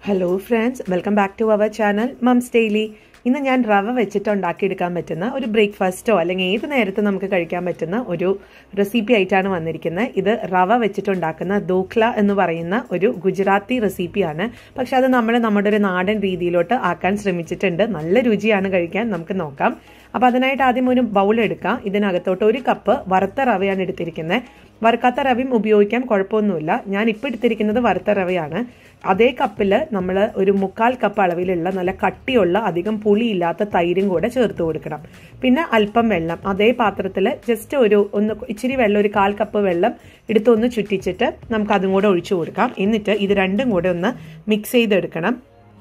Hello friends welcome back to our channel moms daily ഇന്ന് ഞാൻ റവ വെച്ചിട്ട് ഉണ്ടാക്കിയെടുക്കാൻ പറ്റുന്ന ഒരു ബ്രേക്ക്ഫാസ്റ്റോ അല്ലെങ്കിൽ ഏത് നേരത്ത് നമുക്ക് കഴിക്കാൻ പറ്റുന്ന ഒരു റെസിപ്പി ആയിട്ടാണ് വന്നിരിക്കുന്നത് ഇത് റവ വെച്ചിട്ടുണ്ടാക്കുന്ന ദോഖ്ല എന്ന് പറയുന്ന ഒരു ഗുജറാത്തി റെസിപ്പിയാണ് പക്ഷെ അത് നമ്മൾ നമ്മുടെ ഒരു നാടൻ രീതിയിലോട്ട് ആക്കാൻ ശ്രമിച്ചിട്ടുണ്ട് നല്ല രുചിയാണ് കഴിക്കാൻ നമുക്ക് നോക്കാം അപ്പോൾ അതിനായിട്ട് ആദ്യം ഒരു ബൗൾ എടുക്കാം ഇതിനകത്തോട്ട് ഒരു കപ്പ് വറുത്ത റവയാണ് എടുത്തിരിക്കുന്നത് വറുക്കാത്ത റവയും ഉപയോഗിക്കാം കുഴപ്പമൊന്നുമില്ല ഞാൻ ഇപ്പോൾ എടുത്തിരിക്കുന്നത് വറുത്ത റവയാണ് അതേ കപ്പിൽ നമ്മൾ ഒരു മുക്കാൽ കപ്പ് അളവിലുള്ള നല്ല കട്ടിയുള്ള അധികം പുളിയില്ലാത്ത തൈരും കൂടെ ചേർത്ത് കൊടുക്കണം പിന്നെ അല്പം വെള്ളം അതേ പാത്രത്തിൽ ജസ്റ്റ് ഒരു ഒന്ന് ഇച്ചിരി വെള്ളം ഒരു കാൽ കപ്പ് വെള്ളം എടുത്തൊന്ന് ചുറ്റിച്ചിട്ട് നമുക്ക് അതും കൂടെ ഒഴിച്ചു കൊടുക്കാം എന്നിട്ട് ഇത് രണ്ടും കൂടെ ഒന്ന് മിക്സ് ചെയ്തെടുക്കണം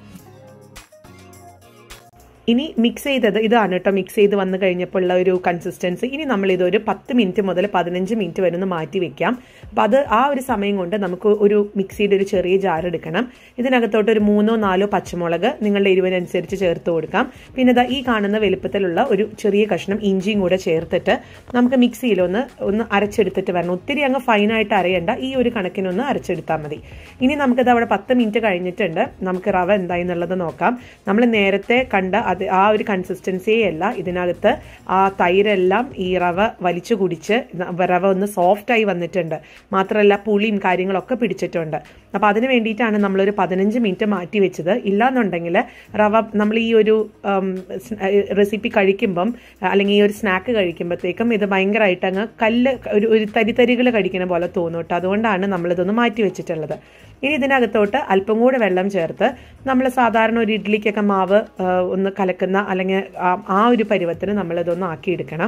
ഇനി മിക്സ് ചെയ്തത് ഇതാണ് കേട്ടോ മിക്സ് ചെയ്ത് വന്നു കഴിഞ്ഞപ്പോൾ ഉള്ള ഒരു കൺസിസ്റ്റൻസി ഇനി നമ്മൾ ഇതൊരു പത്ത് മിനിറ്റ് മുതൽ പതിനഞ്ച് മിനിറ്റ് വരെ ഒന്ന് മാറ്റി വെക്കാം അപ്പം അത് ആ ഒരു സമയം കൊണ്ട് നമുക്ക് ഒരു മിക്സിയുടെ ഒരു ചെറിയ ജാർ എടുക്കണം ഇതിനകത്തോട്ട് ഒരു മൂന്നോ നാലോ പച്ചമുളക് നിങ്ങളുടെ എരിവിനനുസരിച്ച് ചേർത്ത് കൊടുക്കാം പിന്നെ ഇതാ ഈ കാണുന്ന വലുപ്പത്തിലുള്ള ഒരു ചെറിയ കഷ്ണം ഇഞ്ചിയും കൂടെ ചേർത്തിട്ട് നമുക്ക് മിക്സിയിലൊന്ന് ഒന്ന് അരച്ചെടുത്തിട്ട് വരണം ഒത്തിരി അങ്ങ് ഫൈനായിട്ട് അരയണ്ട ഈ ഒരു കണക്കിനൊന്ന് അരച്ചെടുത്താൽ മതി ഇനി നമുക്കിത് അവിടെ പത്ത് മിനിറ്റ് കഴിഞ്ഞിട്ടുണ്ട് നമുക്ക് റവ എന്തായി എന്നുള്ളത് നോക്കാം നമ്മൾ നേരത്തെ കണ്ട അത് ആ ഒരു കൺസിസ്റ്റൻസിയേ അല്ല ഇതിനകത്ത് ആ തൈരെല്ലാം ഈ റവ വലിച്ചു കുടിച്ച് റവ ഒന്ന് സോഫ്റ്റായി വന്നിട്ടുണ്ട് മാത്രമല്ല പുളിയും കാര്യങ്ങളൊക്കെ പിടിച്ചിട്ടുണ്ട് അപ്പോൾ അതിന് വേണ്ടിയിട്ടാണ് നമ്മളൊരു പതിനഞ്ച് മിനിറ്റ് മാറ്റി വെച്ചത് ഇല്ലാന്നുണ്ടെങ്കിൽ റവ നമ്മൾ ഈ ഒരു റെസിപ്പി കഴിക്കുമ്പം അല്ലെങ്കിൽ ഈ ഒരു സ്നാക്ക് കഴിക്കുമ്പോഴത്തേക്കും ഇത് ഭയങ്കരമായിട്ട് അങ്ങ് കല്ല് ഒരു ഒരു തരിതരികൾ കഴിക്കുന്ന പോലെ തോന്നും കേട്ടോ അതുകൊണ്ടാണ് നമ്മളിതൊന്ന് മാറ്റി വെച്ചിട്ടുള്ളത് ഇനി ഇതിനകത്തോട്ട് അല്പം കൂടെ വെള്ളം ചേർത്ത് നമ്മൾ സാധാരണ ഒരു ഇഡ്ഡലിക്കൊക്കെ മാവ് ഒന്ന് കലക്കുന്ന അല്ലെങ്കിൽ ആ ഒരു പരുവത്തിന് നമ്മളിതൊന്ന് ആക്കിയെടുക്കണം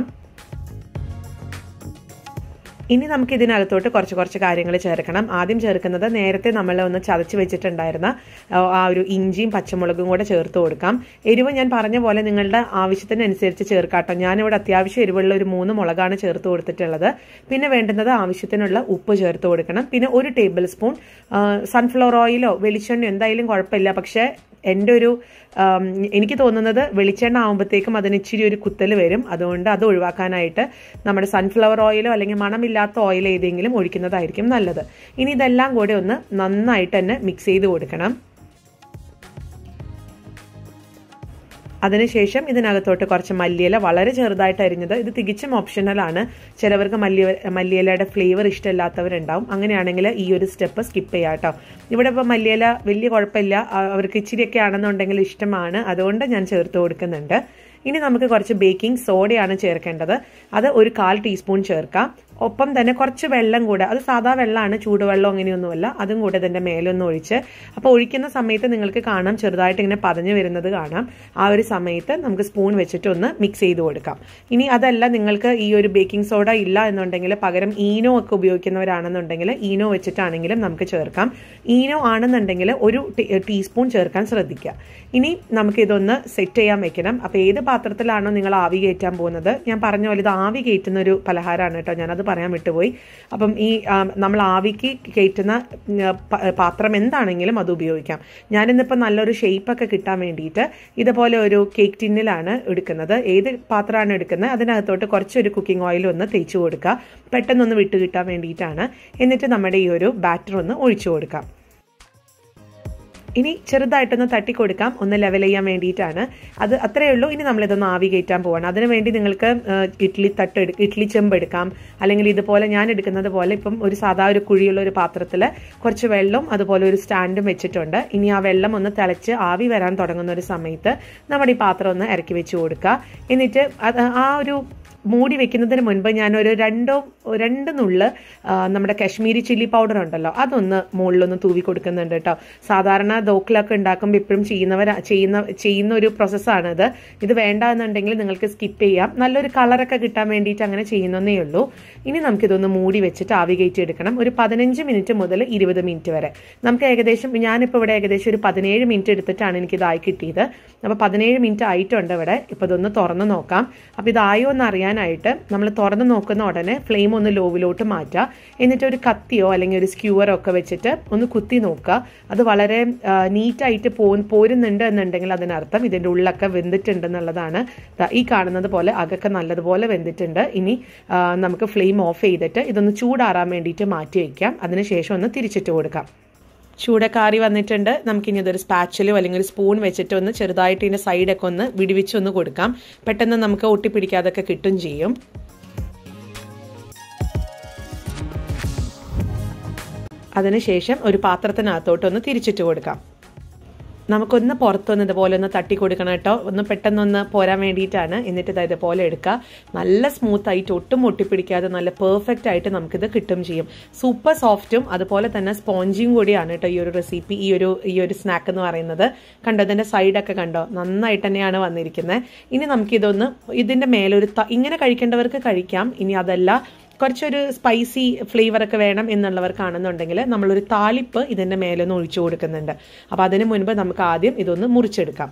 ഇനി നമുക്ക് ഇതിനകത്തോട്ട് കുറച്ച് കുറച്ച് കാര്യങ്ങൾ ചേർക്കണം ആദ്യം ചേർക്കുന്നത് നേരത്തെ നമ്മൾ ഒന്ന് ചതച്ച് വെച്ചിട്ടുണ്ടായിരുന്ന ആ ഒരു ഇഞ്ചിയും പച്ചമുളകും കൂടെ ചേർത്ത് കൊടുക്കാം എരിവ് ഞാൻ പറഞ്ഞ പോലെ നിങ്ങളുടെ ആവശ്യത്തിനനുസരിച്ച് ചേർക്കാട്ടോ ഞാനിവിടെ അത്യാവശ്യം എരിവുള്ള ഒരു മൂന്ന് മുളകാണ് ചേർത്ത് കൊടുത്തിട്ടുള്ളത് പിന്നെ വേണ്ടുന്നത് ആവശ്യത്തിനുള്ള ഉപ്പ് ചേർത്ത് കൊടുക്കണം പിന്നെ ഒരു ടേബിൾ സ്പൂൺ സൺഫ്ലവർ ഓയിലോ വെളിച്ചെണ്ണയോ എന്തായാലും കുഴപ്പമില്ല പക്ഷേ എൻ്റെ ഒരു എനിക്ക് തോന്നുന്നത് വെളിച്ചെണ്ണ ആകുമ്പോഴത്തേക്കും അതിന് ഇച്ചിരി ഒരു കുത്തൽ വരും അതുകൊണ്ട് അത് ഒഴിവാക്കാനായിട്ട് നമ്മുടെ സൺഫ്ലവർ ഓയിലോ അല്ലെങ്കിൽ മണമില്ലാത്ത ഓയിൽ ഏതെങ്കിലും ഒഴിക്കുന്നതായിരിക്കും നല്ലത് ഇനി ഇതെല്ലാം കൂടെ ഒന്ന് നന്നായിട്ട് തന്നെ മിക്സ് ചെയ്ത് കൊടുക്കണം അതിനുശേഷം ഇതിനകത്തോട്ട് കുറച്ച് മല്ലിയില വളരെ ചെറുതായിട്ട് അരിഞ്ഞത് ഇത് തികച്ചും ഓപ്ഷണലാണ് ചിലവർക്ക് മല്ലി മല്ലിയിലയുടെ ഫ്ലേവർ ഇഷ്ടമില്ലാത്തവരുണ്ടാവും അങ്ങനെയാണെങ്കിൽ ഈ ഒരു സ്റ്റെപ്പ് സ്കിപ്പ് ചെയ്യാം കേട്ടോ ഇവിടെ ഇപ്പോൾ മല്ലിയില വലിയ കുഴപ്പമില്ല അവർക്ക് ഇച്ചിരിയൊക്കെ ആണെന്നുണ്ടെങ്കിൽ ഇഷ്ടമാണ് അതുകൊണ്ട് ഞാൻ ചേർത്ത് കൊടുക്കുന്നുണ്ട് ഇനി നമുക്ക് കുറച്ച് ബേക്കിംഗ് സോഡയാണ് ചേർക്കേണ്ടത് അത് ഒരു കാൽ ടീസ്പൂൺ ചേർക്കാം ഒപ്പം തന്നെ കുറച്ച് വെള്ളം കൂടെ അത് സാധാ വെള്ളമാണ് ചൂടുവെള്ളം അങ്ങനെയൊന്നുമല്ല അതും കൂടെ ഇതിൻ്റെ മേലൊന്ന് ഒഴിച്ച് അപ്പോൾ ഒഴിക്കുന്ന സമയത്ത് നിങ്ങൾക്ക് കാണാം ചെറുതായിട്ട് ഇങ്ങനെ പതഞ്ഞു വരുന്നത് കാണാം ആ ഒരു സമയത്ത് നമുക്ക് സ്പൂൺ വെച്ചിട്ട് ഒന്ന് മിക്സ് ചെയ്ത് കൊടുക്കാം ഇനി അതല്ല നിങ്ങൾക്ക് ഈ ഒരു ബേക്കിംഗ് സോഡ ഇല്ല എന്നുണ്ടെങ്കിൽ പകരം ഈനോ ഒക്കെ ഉപയോഗിക്കുന്നവരാണെന്നുണ്ടെങ്കിൽ ഈനോ വെച്ചിട്ടാണെങ്കിലും നമുക്ക് ചേർക്കാം ഈനോ ആണെന്നുണ്ടെങ്കിൽ ഒരു ടീസ്പൂൺ ചേർക്കാൻ ശ്രദ്ധിക്കുക ഇനി നമുക്കിതൊന്ന് സെറ്റ് ചെയ്യാൻ വെക്കണം അപ്പോൾ ഏത് പാത്രത്തിലാണോ നിങ്ങൾ ആവി കയറ്റാൻ പോകുന്നത് ഞാൻ പറഞ്ഞ പോലെ ഇത് ആവി കയറ്റുന്ന ഒരു പലഹാരമാണ് കേട്ടോ ഞാനത് പറയാൻ വിട്ടുപോയി അപ്പം ഈ നമ്മൾ ആവിക്ക് കയറ്റുന്ന പാത്രം എന്താണെങ്കിലും അത് ഉപയോഗിക്കാം ഞാനിന്നിപ്പോൾ നല്ലൊരു ഷേപ്പൊക്കെ കിട്ടാൻ വേണ്ടിയിട്ട് ഇതുപോലെ ഒരു കേക്ക് ടിന്നിലാണ് എടുക്കുന്നത് ഏത് പാത്രമാണ് എടുക്കുന്നത് അതിനകത്തോട്ട് കുറച്ചൊരു കുക്കിംഗ് ഓയിൽ ഒന്ന് തേച്ച് കൊടുക്കുക പെട്ടെന്നൊന്ന് വിട്ട് കിട്ടാൻ വേണ്ടിയിട്ടാണ് എന്നിട്ട് നമ്മുടെ ഈ ഒരു ബാറ്റർ ഒന്ന് ഒഴിച്ചു കൊടുക്കാം ഇനി ചെറുതായിട്ടൊന്ന് തട്ടിക്കൊടുക്കാം ഒന്ന് ലെവൽ ചെയ്യാൻ വേണ്ടിയിട്ടാണ് അത് അത്രയേ ഉള്ളൂ ഇനി നമ്മളിതൊന്ന് ആവി കയറ്റാൻ പോവാണ് അതിനുവേണ്ടി നിങ്ങൾക്ക് ഇഡ്ഡലി തട്ട് ഇഡ്ഡലി ചെമ്പ് എടുക്കാം അല്ലെങ്കിൽ ഇതുപോലെ ഞാൻ എടുക്കുന്നത് പോലെ ഇപ്പം ഒരു സാധാ ഒരു കുഴിയുള്ള ഒരു പാത്രത്തിൽ കുറച്ച് വെള്ളവും അതുപോലെ ഒരു സ്റ്റാൻഡും വെച്ചിട്ടുണ്ട് ഇനി ആ വെള്ളം ഒന്ന് തിളച്ച് ആവി വരാൻ തുടങ്ങുന്ന ഒരു സമയത്ത് നമ്മുടെ ഈ പാത്രം ഒന്ന് ഇറക്കി വെച്ച് കൊടുക്കുക എന്നിട്ട് ആ ഒരു മൂടി വെക്കുന്നതിന് മുൻപ് ഞാൻ ഒരു രണ്ടോ രണ്ട് നുള്ള് നമ്മുടെ കാശ്മീരി ചില്ലി പൗഡർ ഉണ്ടല്ലോ അതൊന്ന് മുകളിലൊന്ന് തൂവി കൊടുക്കുന്നുണ്ട് കേട്ടോ സാധാരണ ദോക്കിലൊക്കെ ഉണ്ടാക്കുമ്പോൾ ഇപ്പോഴും ചെയ്യുന്നവർ ചെയ്യുന്ന ചെയ്യുന്ന ഒരു പ്രോസസ്സാണ് ഇത് ഇത് വേണ്ട എന്നുണ്ടെങ്കിൽ നിങ്ങൾക്ക് സ്കിപ്പ് ചെയ്യാം നല്ലൊരു കളറൊക്കെ കിട്ടാൻ വേണ്ടിയിട്ട് അങ്ങനെ ചെയ്യുന്നതേ ഉള്ളൂ ഇനി നമുക്കിതൊന്ന് മൂടി വെച്ചിട്ട് ആവി കയറ്റി എടുക്കണം ഒരു പതിനഞ്ച് മിനിറ്റ് മുതൽ ഇരുപത് മിനിറ്റ് വരെ നമുക്ക് ഏകദേശം ഞാനിപ്പോൾ ഇവിടെ ഏകദേശം ഒരു പതിനേഴ് മിനിറ്റ് എടുത്തിട്ടാണ് എനിക്ക് ഇതായി കിട്ടിയത് അപ്പോൾ പതിനേഴ് മിനിറ്റ് ആയിട്ടുണ്ട് ഇവിടെ ഇപ്പോൾ ഇതൊന്ന് തുറന്ന് നോക്കാം അപ്പോൾ ഇതായോ എന്ന് അറിയാനായിട്ട് നമ്മൾ തുറന്ന് നോക്കുന്ന ഉടനെ ഫ്ലെയിം ഒന്ന് ലോവിലോട്ട് മാറ്റുക എന്നിട്ട് ഒരു കത്തിയോ അല്ലെങ്കിൽ ഒരു സ്ക്യൂവറോ ഒക്കെ വെച്ചിട്ട് ഒന്ന് കുത്തി നോക്കുക അത് വളരെ നീറ്റായിട്ട് പോ പോരുന്നുണ്ട് എന്നുണ്ടെങ്കിൽ അതിനർത്ഥം ഇതിൻ്റെ ഉള്ളൊക്കെ വെന്തിട്ടുണ്ടെന്നുള്ളതാണ് ഈ കാണുന്നത് പോലെ അകൊക്കെ നല്ലതുപോലെ വെന്തിട്ടുണ്ട് ഇനി നമുക്ക് ഫ്ലെയിം ഓഫ് ചെയ്തിട്ട് ഇതൊന്ന് ചൂടാറാൻ വേണ്ടിയിട്ട് മാറ്റി വയ്ക്കാം അതിനുശേഷം ഒന്ന് തിരിച്ചിട്ട് കൊടുക്കാം ചൂടൊക്കെ ആറി വന്നിട്ടുണ്ട് നമുക്കിനി ഇതൊരു സ്പാച്ചിലോ അല്ലെങ്കിൽ ഒരു സ്പൂൺ വെച്ചിട്ട് ഒന്ന് ചെറുതായിട്ട് ഇതിൻ്റെ സൈഡൊക്കെ ഒന്ന് വിടിവിച്ചൊന്ന് കൊടുക്കാം പെട്ടെന്ന് നമുക്ക് ഒട്ടിപ്പിടിക്കാതൊക്കെ കിട്ടും ചെയ്യും അതിനുശേഷം ഒരു പാത്രത്തിനകത്തോട്ടൊന്ന് തിരിച്ചിട്ട് കൊടുക്കാം നമുക്കൊന്ന് പുറത്തൊന്ന് ഇതുപോലെ ഒന്ന് തട്ടി കൊടുക്കണം കേട്ടോ ഒന്ന് പെട്ടെന്നൊന്ന് പോരാൻ വേണ്ടിയിട്ടാണ് എന്നിട്ട് ഇത് ഇതുപോലെ എടുക്കുക നല്ല സ്മൂത്ത് ആയിട്ട് ഒട്ടും ഒട്ടിപ്പിടിക്കാതെ നല്ല പെർഫെക്റ്റ് ആയിട്ട് നമുക്കിത് കിട്ടും ചെയ്യും സൂപ്പർ സോഫ്റ്റും അതുപോലെ തന്നെ സ്പോഞ്ചിയും കൂടിയാണ് കേട്ടോ ഈ ഒരു റെസിപ്പി ഈ ഒരു ഈ ഒരു സ്നാക്ക് എന്ന് പറയുന്നത് കണ്ടോ ഇതിന്റെ സൈഡൊക്കെ കണ്ടോ നന്നായിട്ട് തന്നെയാണ് വന്നിരിക്കുന്നത് ഇനി നമുക്കിതൊന്ന് ഇതിന്റെ മേലൊരു ഇങ്ങനെ കഴിക്കേണ്ടവർക്ക് കഴിക്കാം ഇനി അതല്ല കുറച്ചൊരു സ്പൈസി ഫ്ലേവർ ഒക്കെ വേണം എന്നുള്ളവർക്കാണെന്നുണ്ടെങ്കിൽ നമ്മളൊരു താളിപ്പ് ഇതിൻ്റെ മേലൊന്ന് ഒഴിച്ചു കൊടുക്കുന്നുണ്ട് അപ്പോൾ അതിന് മുൻപ് നമുക്ക് ആദ്യം ഇതൊന്ന് മുറിച്ചെടുക്കാം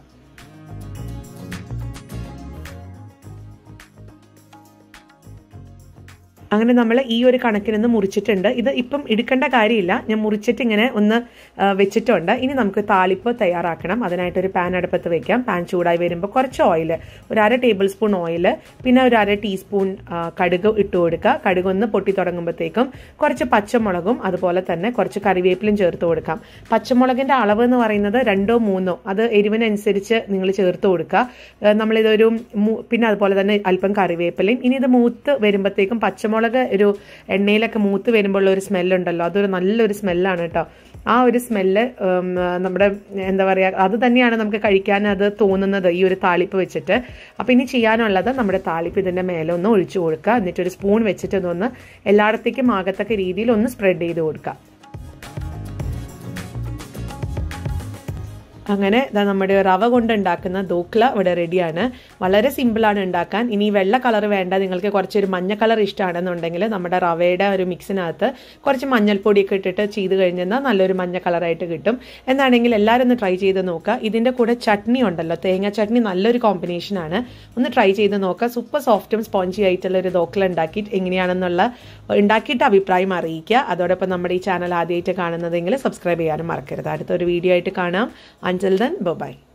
അങ്ങനെ നമ്മൾ ഈ ഒരു കണക്കിൽ നിന്ന് മുറിച്ചിട്ടുണ്ട് ഇത് ഇപ്പം എടുക്കേണ്ട കാര്യമില്ല ഞാൻ മുറിച്ചിട്ട് ഇങ്ങനെ ഒന്ന് വെച്ചിട്ടുണ്ട് ഇനി നമുക്ക് താളിപ്പ് തയ്യാറാക്കണം അതിനായിട്ടൊരു പാൻ അടുപ്പത്ത് വെക്കാം പാൻ ചൂടായി വരുമ്പോൾ കുറച്ച് ഓയിൽ ഒരു അര ടേബിൾ സ്പൂൺ ഓയിൽ പിന്നെ ഒരു അര ടീസ്പൂൺ കടുക് ഇട്ട് കൊടുക്കുക കടുക് ഒന്ന് പൊട്ടി തുടങ്ങുമ്പോഴത്തേക്കും കുറച്ച് പച്ചമുളകും അതുപോലെ തന്നെ കുറച്ച് കറിവേപ്പിലും ചേർത്ത് കൊടുക്കാം പച്ചമുളകിന്റെ അളവ് എന്ന് പറയുന്നത് രണ്ടോ മൂന്നോ അത് എരിവിനനുസരിച്ച് നിങ്ങൾ ചേർത്ത് കൊടുക്കുക നമ്മളിതൊരു പിന്നെ അതുപോലെ തന്നെ അല്പം കറിവേപ്പിലയും ഇനി ഇത് മൂത്ത് വരുമ്പോഴത്തേക്കും പച്ചമുളക് മുളക് ഒരു എണ്ണയിലൊക്കെ മൂത്ത് വരുമ്പോൾ ഒരു സ്മെല്ലുണ്ടല്ലോ അതൊരു നല്ലൊരു സ്മെല്ലാണ് കേട്ടോ ആ ഒരു സ്മെല്ല് നമ്മുടെ എന്താ പറയുക അത് തന്നെയാണ് നമുക്ക് കഴിക്കാൻ അത് തോന്നുന്നത് ഈ ഒരു താളിപ്പ് വെച്ചിട്ട് അപ്പം ഇനി ചെയ്യാനുള്ളത് നമ്മുടെ താളിപ്പ് ഇതിൻ്റെ മേലെ ഒന്ന് ഒഴിച്ചു കൊടുക്കുക എന്നിട്ട് ഒരു സ്പൂൺ വെച്ചിട്ട് ഇതൊന്ന് എല്ലായിടത്തേക്കും ആകത്തക്ക രീതിയിൽ ഒന്ന് സ്പ്രെഡ് ചെയ്ത് കൊടുക്കുക അങ്ങനെ ഇതാ നമ്മുടെ റവ കൊണ്ട് ഉണ്ടാക്കുന്ന ദോക്ല ഇവിടെ റെഡിയാണ് വളരെ സിമ്പിളാണ് ഉണ്ടാക്കാൻ ഇനി വെള്ള കളർ വേണ്ട നിങ്ങൾക്ക് കുറച്ചൊരു മഞ്ഞ കളർ ഇഷ്ടമാണെന്നുണ്ടെങ്കിൽ നമ്മുടെ റവയുടെ ഒരു മിക്സിനകത്ത് കുറച്ച് മഞ്ഞൾപ്പൊടിയൊക്കെ ഇട്ടിട്ട് ചെയ്ത് കഴിഞ്ഞാൽ നല്ലൊരു മഞ്ഞ കളറായിട്ട് കിട്ടും എന്നാണെങ്കിൽ എല്ലാവരും ഒന്ന് ട്രൈ ചെയ്ത് നോക്കുക ഇതിൻ്റെ കൂടെ ചട്നി ഉണ്ടല്ലോ തേങ്ങ ചട്നി നല്ലൊരു കോമ്പിനേഷനാണ് ഒന്ന് ട്രൈ ചെയ്ത് നോക്കുക സൂപ്പർ സോഫ്റ്റും സ്പോഞ്ചി ആയിട്ടുള്ള ഒരു ദോക്ല ഉണ്ടാക്കി എങ്ങനെയാണെന്നുള്ള ഉണ്ടാക്കിയിട്ട് അഭിപ്രായം അറിയിക്കുക അതോടൊപ്പം നമ്മുടെ ഈ ചാനൽ ആദ്യമായിട്ട് കാണുന്നതെങ്കിൽ സബ്സ്ക്രൈബ് ചെയ്യാനും മറക്കരുത് അടുത്തൊരു വീഡിയോ ആയിട്ട് കാണാം Until then, bye bye.